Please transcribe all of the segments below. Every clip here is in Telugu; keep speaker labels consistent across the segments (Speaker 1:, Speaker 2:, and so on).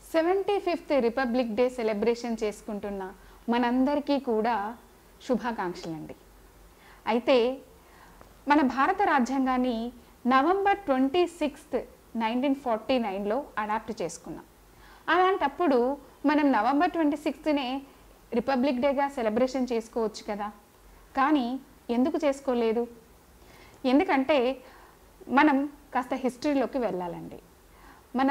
Speaker 1: Seventy fifth republic day celebration చేసుకుంటున్న మనందరికీ కూడా శుభాకాంక్షలండి అయితే మన భారత రాజ్యాంగాన్ని November twenty sixth nineteen forty నైన్లో అడాప్ట్ చేసుకున్నాం అలాంటప్పుడు మనం నవంబర్ ట్వంటీ సిక్స్త్నే రిపబ్లిక్ డేగా సెలబ్రేషన్ చేసుకోవచ్చు కదా కానీ ఎందుకు చేసుకోలేదు ఎందుకంటే మనం కాస్త హిస్టరీలోకి వెళ్ళాలండి మన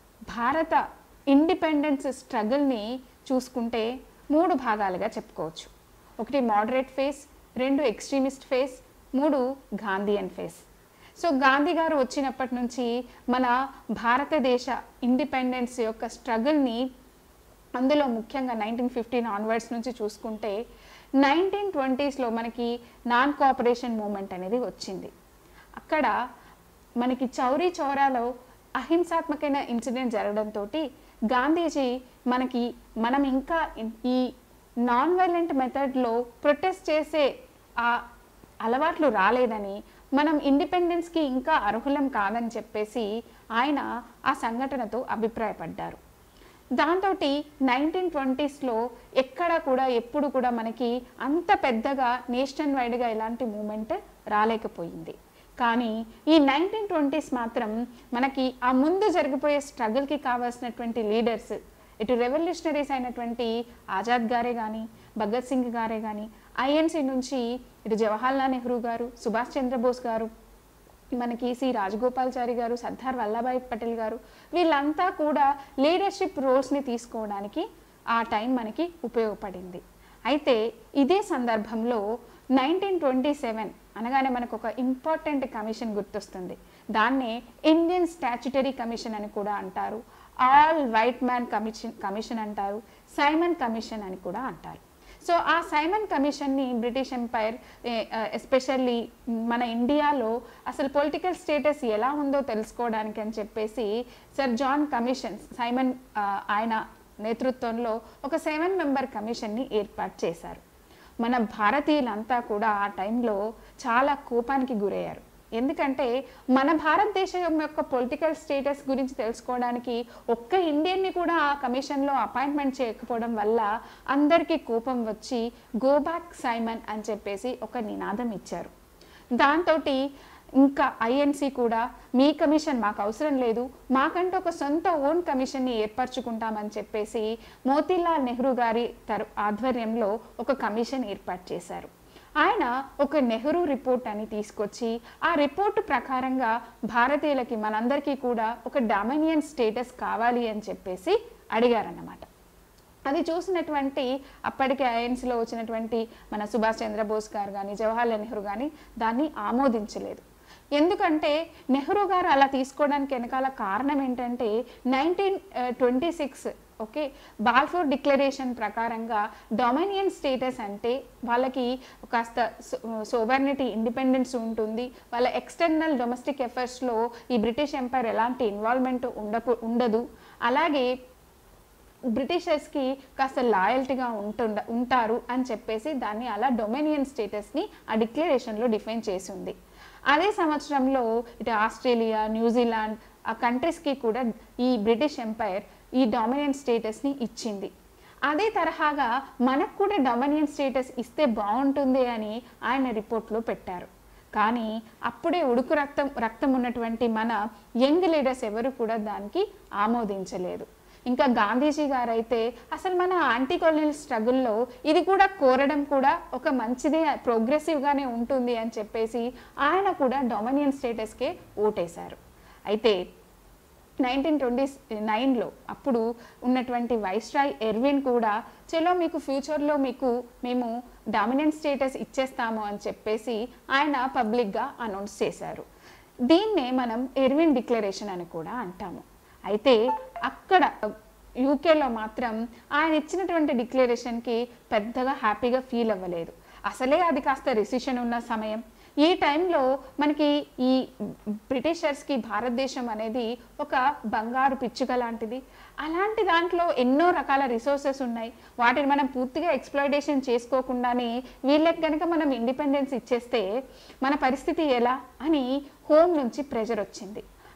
Speaker 1: భారత ఇండిపెండెన్స్ స్ట్రగుల్ని చూసుకుంటే మూడు భాగాలుగా చెప్పుకోవచ్చు ఒకటి మోడరేట్ ఫేస్ రెండు ఎక్స్ట్రీమిస్ట్ ఫేస్ మూడు గాంధీయన్ ఫేస్ సో గాంధీ గారు వచ్చినప్పటి నుంచి మన భారతదేశ ఇండిపెండెన్స్ యొక్క స్ట్రగుల్ని అందులో ముఖ్యంగా నైన్టీన్ ఫిఫ్టీన్ ఆన్వర్డ్స్ నుంచి చూసుకుంటే నైన్టీన్ ట్వంటీస్లో మనకి నాన్ కోఆపరేషన్ మూమెంట్ అనేది వచ్చింది అక్కడ మనకి చౌరీ చౌరాలో అహింసాత్మకమైన ఇన్సిడెంట్ జరగడంతో గాంధీజీ మనకి మనం ఇంకా ఇన్- ఈ నాన్ వైలెంట్ మెథడ్లో ప్రొటెస్ట్ చేసే ఆ అలవాట్లు రాలేదని మనం ఇండిపెండెన్స్కి ఇంకా అర్హులం కాదని చెప్పేసి ఆయన ఆ సంఘటనతో అభిప్రాయపడ్డారు దాంతో నైన్టీన్ ట్వంటీస్లో ఎక్కడ కూడా ఎప్పుడు కూడా మనకి అంత పెద్దగా నేషనల్ వైడ్గా ఇలాంటి మూమెంట్ రాలేకపోయింది కానీ ఈ నైన్టీన్ ట్వంటీస్ మాత్రం మనకి ఆ ముందు జరిగిపోయే స్ట్రగుల్కి కావాల్సినటువంటి లీడర్స్ ఇటు రెవల్యూషనరీస్ అయినటువంటి ఆజాద్ గారే కానీ భగత్ సింగ్ గారే కానీ ఐఎన్సీ నుంచి ఇటు జవహర్లాల్ నెహ్రూ గారు సుభాష్ చంద్రబోస్ గారు మనకి సి రాజగోపాల్చారి గారు సర్దార్ వల్లభాయ్ పటేల్ గారు వీళ్ళంతా కూడా లీడర్షిప్ రోల్స్ని తీసుకోవడానికి ఆ టైం మనకి ఉపయోగపడింది అయితే ఇదే సందర్భంలో నైన్టీన్ ట్వంటీ సెవెన్ అనగానే మనకు ఒక ఇంపార్టెంట్ కమిషన్ గుర్తొస్తుంది దాన్నే ఇండియన్ స్టాచ్యుటరీ కమిషన్ అని కూడా అంటారు all white man commission commission అంటారు సైమన్ కమిషన్ అని కూడా అంటారు సో ఆ సైమన్ కమిషన్ని బ్రిటిష్ ఎంపైర్ ఎస్పెషల్లీ మన ఇండియాలో అసలు పొలిటికల్ స్టేటస్ ఎలా ఉందో తెలుసుకోవడానికి అని చెప్పేసి సర్ జాన్ కమిషన్ సైమన్ ఆ, ఆయన నేతృత్వంలో ఒక సెవెన్ మెంబర్ కమిషన్ని ఏర్పాటు చేశారు మన భారతీయులంతా కూడా ఆ టైంలో చాలా కోపానికి గురయ్యారు ఎందుకంటే మన భారతదేశం యొక్క పొలిటికల్ స్టేటస్ గురించి తెలుసుకోవడానికి ఒక్క ఇండియన్ని కూడా ఆ కమిషన్లో అపాయింట్మెంట్ చేయకపోవడం వల్ల అందరికీ కోపం వచ్చి గో బ్యాక్ సైమన్ అని చెప్పేసి ఒక నినాదం ఇచ్చారు దాంతో ఇంకా ఐఎన్సి కూడా మీ కమిషన్ మాకు అవసరం లేదు మాకంటూ ఒక సొంత ఓన్ కమిషన్ని ఏర్పరచుకుంటామని చెప్పేసి మోతీలాల్ నెహ్రూ గారి తరు ఆధ్వర్యంలో ఒక కమిషన్ ఏర్పాటు చేశారు ఆయన ఒక నెహ్రూ రిపోర్ట్ అని తీసుకొచ్చి ఆ రిపోర్ట్ ప్రకారంగా భారతీయులకి మనందరికీ కూడా ఒక డామినియన్ స్టేటస్ కావాలి అని చెప్పేసి అడిగారన్నమాట అది చూసినటువంటి అప్పటికే ఐఎన్సీలో వచ్చినటువంటి మన సుభాష్ చంద్రబోస్ గారు కానీ జవహర్లాల్ నెహ్రూ కానీ దాన్ని ఆమోదించలేదు ఎందుకంటే నెహ్రూ గారు అలా తీసుకోవడానికి వెనకాల కారణం ఏంటంటే nineteen twenty six okay Balfour declaration ప్రకారంగా డొమినియన్ స్టేటస్ అంటే వాళ్ళకి కాస్త సోవర్నిటీ ఇండిపెండెన్స్ ఉంటుంది వాళ్ళ ఎక్స్టర్నల్ డొమెస్టిక్ ఎఫర్ట్స్లో ఈ బ్రిటిష్ ఎంపైర్ ఎలాంటి ఇన్వాల్వ్మెంట్ ఉండకు ఉండదు అలాగే బ్రిటిషర్స్కి కాస్త లాయల్టీగా ఉంటుండ ఉంటారు అని చెప్పేసి దాన్ని అలా డొమినియన్ స్టేటస్ని ఆ డిక్లరేషన్లో డిఫైన్ చేసి ఉంది అదే సంవత్సరంలో ఇటు ఆస్ట్రేలియా న్యూజిలాండ్ ఆ కంట్రీస్కి కూడా ఈ బ్రిటిష్ ఎంపైర్ ఈ డామినియన్ స్టేటస్ని ఇచ్చింది అదే తరహాగా మనకు కూడా డొమినియన్ స్టేటస్ ఇస్తే బాగుంటుంది అని ఆయన రిపోర్ట్లో పెట్టారు కానీ అప్పుడే ఉడుకు రక్తం రక్తం ఉన్నటువంటి మన యంగ్ లీడర్స్ ఎవరు కూడా దానికి ఆమోదించలేదు ఇంకా గాంధీజీ గారు అయితే అసలు మన యాంటీ కొలనియల్ స్ట్రగుల్లో ఇది కూడా కోరడం కూడా ఒక మంచిదే ప్రోగ్రెసివ్గానే ఉంటుంది అని చెప్పేసి ఆయన కూడా డొమినియన్ స్టేటస్కే ఓటేశారు అయితే నైన్టీన్ ట్వంటీ నైన్లో అప్పుడు ఉన్నటువంటి వైస్రాయ్ ఎర్విన్ కూడా చలో మీకు ఫ్యూచర్లో మీకు మేము డామినెంట్ స్టేటస్ ఇచ్చేస్తాము అని చెప్పేసి ఆయన పబ్లిక్గా అనౌన్స్ చేశారు దీన్నే మనం ఎర్విన్ డిక్లరేషన్ అని కూడా అంటాము అయితే అక్కడ యూకేలో మాత్రం ఆయన ఇచ్చినటువంటి డిక్లరేషన్కి పెద్దగా హ్యాపీగా ఫీల్ అవ్వలేదు అసలే అది కాస్త రిసిషన్ ఉన్న సమయం ఈ టైంలో మనకి ఈ బ్రిటిషర్స్కి భారతదేశం అనేది ఒక బంగారు పిచ్చుక లాంటిది అలాంటి దాంట్లో ఎన్నో రకాల రిసోర్సెస్ ఉన్నాయి వాటిని మనం పూర్తిగా ఎక్స్ప్లాయిటేషన్ చేసుకోకుండానే వీళ్ళకి కనుక మనం ఇండిపెండెన్స్ ఇచ్చేస్తే మన పరిస్థితి ఎలా అని హోమ్ నుంచి ప్రెజర్ వచ్చింది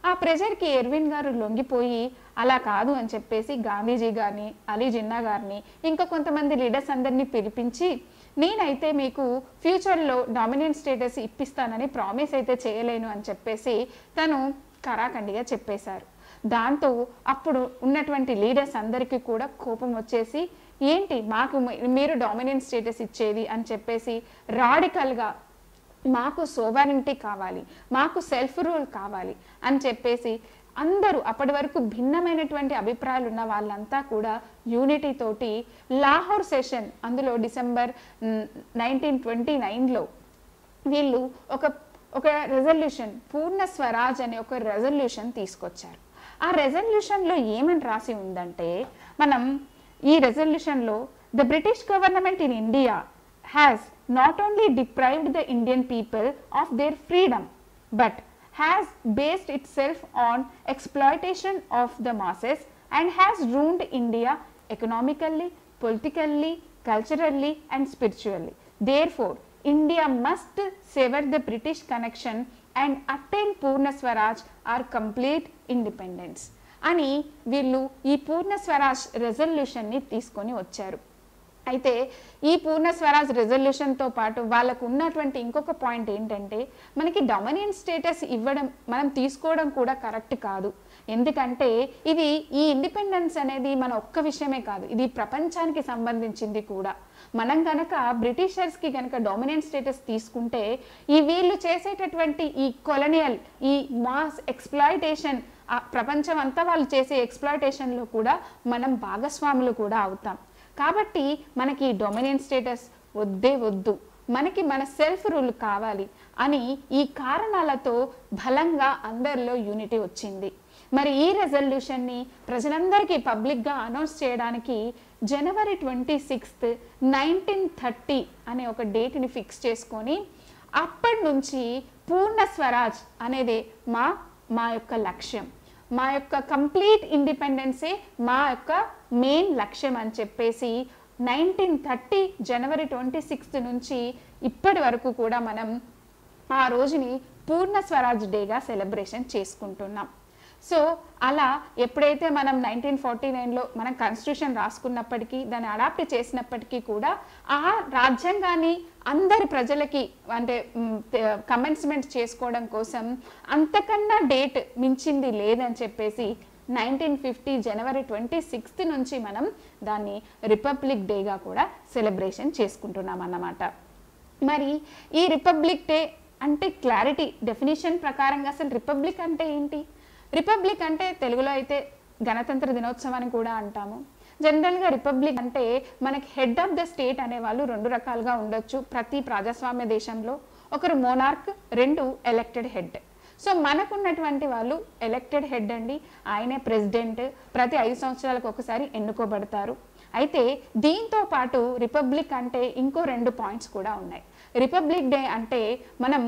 Speaker 1: ఆ ప్రెజర్కి ఎర్విన్ గారు లొంగిపోయి అలా కాదు అని చెప్పేసి గాంధీజీ గారిని అలీ జిన్నా గారిని ఇంకా కొంతమంది లీడర్స్ అందరినీ పిలిపించి నేనైతే మీకు ఫ్యూచర్లో డామినెంట్ స్టేటస్ ఇప్పిస్తానని ప్రామిస్ అయితే చేయలేను అని చెప్పేసి తను కరాఖండిగా చెప్పేశారు దాంతో అప్పుడు ఉన్నటువంటి లీడర్స్ అందరికీ కూడా కోపం వచ్చేసి ఏంటి మాకు మీ- మీరు డామినెంట్ స్టేటస్ ఇచ్చేది అని చెప్పేసి రాడికల్గా మాకు సోవారిటీ కావాలి మాకు సెల్ఫ్ రూల్ కావాలి అని చెప్పేసి అందరూ అప్పటి వరకు భిన్నమైనటువంటి అభిప్రాయాలు ఉన్న వాళ్ళంతా కూడా యూనిటీ తోటి లాహోర్ సెషన్ అందులో డిసెంబర్ నైన్టీన్ ట్వంటీ నైన్లో వీళ్ళు ఒక ఒక రెజల్యూషన్ పూర్ణ స్వరాజ్ అనే ఒక రెజల్యూషన్ తీసుకొచ్చారు ఆ రెజల్యూషన్లో ఏమని రాసి ఉందంటే మనం ఈ రెజల్యూషన్లో the British government in India has not only deprived the Indian people of their freedom but has based itself on exploitation of the masses and has ruined India economically, politically, culturally, and spiritually. Therefore, India must sever the British connection and attain Purna Swaraj or complete independence. అని వీళ్ళు ఈ పూర్ణ స్వరాజ్ రెజల్యూషన్ని తీసుకొని వచ్చారు అయితే ఈ పూర్ణ స్వరాజ్ రెజల్యూషన్తో పాటు వాళ్ళకు ఉన్నటువంటి ఇంకొక పాయింట్ ఏంటంటే మనకి డొమినియన్ స్టేటస్ ఇవ్వడం మనం తీసుకోవడం కూడా కరెక్ట్ కాదు ఎందుకంటే ఇది ఈ ఇండిపెండెన్స్ అనేది మన ఒక్క విషయమే కాదు ఇది ప్రపంచానికి సంబంధించింది కూడా మనం కనుక బ్రిటిషర్స్కి కనుక డామినెంట్ స్టేటస్ తీసుకుంటే ఈ వీళ్ళు చేసేటటువంటి ఈ కొలనియల్ ఈ మాస్ ఎక్స్ప్లాయిటేషన్ ఆ ప్రపంచం అంతా వాళ్ళు చేసే ఎక్స్ప్లాయిటేషన్లో కూడా మనం భాగస్వాములు కూడా అవుతాం కాబట్టి మనకి డొమినెంట్ స్టేటస్ వద్దే వద్దు మనకి మన సెల్ఫ్ రూల్ కావాలి అని ఈ కారణాలతో బలంగా అందరిలో యూనిటీ వచ్చింది మరి ఈ రెజల్యూషన్ని ప్రజలందరికీ పబ్లిక్గా అనౌన్స్ చేయడానికి జనవరి ట్వంటీ సిక్స్త్ నైన్టీన్ థర్టీ అనే ఒక డేట్ని ఫిక్స్ చేసుకొని అప్పటి నుంచి పూర్ణ స్వరాజ్ అనేది మా మా యొక్క లక్ష్యం మా యొక్క కంప్లీట్ ఇండిపెండెన్సే మా యొక్క మెయిన్ లక్ష్యం అని చెప్పేసి నైన్టీన్ థర్టీ జనవరి ట్వంటీ సిక్స్త్ నుంచి ఇప్పటి వరకు కూడా మనం ఆ రోజుని పూర్ణ స్వరాజ్ డేగా సెలబ్రేషన్ చేసుకుంటున్నాం సో అలా ఎప్పుడైతే మనం నైన్టీన్ ఫార్టీ నైన్లో మనం కాన్స్టిట్యూషన్ రాసుకున్నప్పటికీ దాన్ని అడాప్ట్ చేసినప్పటికీ కూడా ఆ రాజ్యాంగాన్ని అందరి ప్రజలకి అంటే కమెన్స్మెంట్ చేసుకోవడం కోసం అంతకన్నా డేట్ మించింది లేదని చెప్పేసి నైన్టీన్ ఫిఫ్టీ జనవరి ట్వంటీ సిక్స్త్ నుంచి మనం దాన్ని రిపబ్లిక్ డేగా కూడా సెలబ్రేషన్ చేసుకుంటున్నాం అన్నమాట మరి ఈ రిపబ్లిక్ డే అంటే క్లారిటీ డెఫినేషన్ ప్రకారంగా అసలు రిపబ్లిక్ అంటే ఏంటి రిపబ్లిక్ అంటే తెలుగులో అయితే గణతంత్ర దినోత్సవం అని కూడా అంటాము జనరల్గా రిపబ్లిక్ అంటే మనకి హెడ్ ఆఫ్ ద స్టేట్ అనే వాళ్ళు రెండు రకాలుగా ఉండొచ్చు ప్రతి ప్రజాస్వామ్య దేశంలో ఒకరు మోనార్క్ రెండు ఎలక్టెడ్ హెడ్ సో మనకున్నటువంటి వాళ్ళు ఎలక్టెడ్ హెడ్ అండి ఆయనే ప్రెసిడెంట్ ప్రతి ఐదు సంవత్సరాలకు ఒకసారి ఎన్నుకోబడతారు అయితే దీంతో పాటు రిపబ్లిక్ అంటే ఇంకో రెండు పాయింట్స్ కూడా ఉన్నాయి రిపబ్లిక్ డే అంటే మనం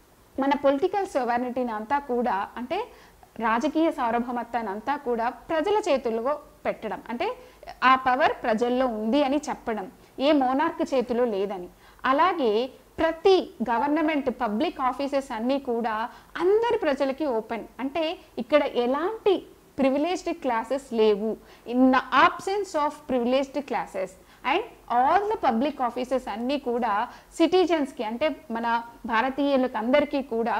Speaker 1: మన పొలిటికల్ సొవర్నిటీని అంతా కూడా అంటే రాజకీయ సార్వభౌమత్వాన్ని అంతా కూడా ప్రజల చేతుల్లో పెట్టడం అంటే ఆ పవర్ ప్రజల్లో ఉంది అని చెప్పడం ఏ మోనార్క్ చేతిలో లేదని అలాగే ప్రతి గవర్నమెంట్ పబ్లిక్ ఆఫీసెస్ అన్నీ కూడా అందరి ప్రజలకి ఓపెన్ అంటే ఇక్కడ ఎలాంటి ప్రివిలేజ్డ్ క్లాసెస్ లేవు in the absence of privileged classes and all the public offices అన్నీ కూడా సిటిజన్స్కి అంటే మన భారతీయులకు అందరికీ కూడా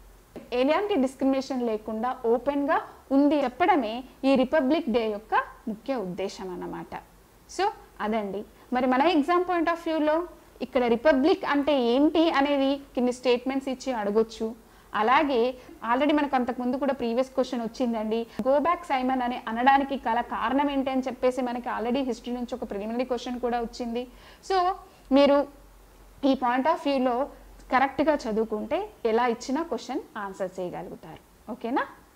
Speaker 1: ఎలాంటి డిస్క్రిమినేషన్ లేకుండా ఓపెన్గా ఉంది చెప్పడమే ఈ రిపబ్లిక్ డే యొక్క ముఖ్య ఉద్దేశం అన్నమాట సో అదండి మరి మన ఎగ్జామ్ పాయింట్ ఆఫ్ వ్యూలో ఇక్కడ రిపబ్లిక్ అంటే ఏంటి అనేది కింది స్టేట్మెంట్స్ ఇచ్చి అడగొచ్చు అలాగే ఆల్రెడీ మనకు అంతకుముందు కూడా ప్రీవియస్ క్వశ్చన్ వచ్చిందండి గో బ్యాక్ సైమన్ అని అనడానికి గల కారణం ఏంటి అని చెప్పేసి మనకి ఆల్రెడీ హిస్టరీ నుంచి ఒక ప్రిలిమినరీ క్వశ్చన్ కూడా వచ్చింది సో మీరు ఈ పాయింట్ ఆఫ్ వ్యూలో కరెక్ట్గా చదువుకుంటే ఎలా ఇచ్చినా క్వశ్చన్ ఆన్సర్ చేయగలుగుతారు ఓకేనా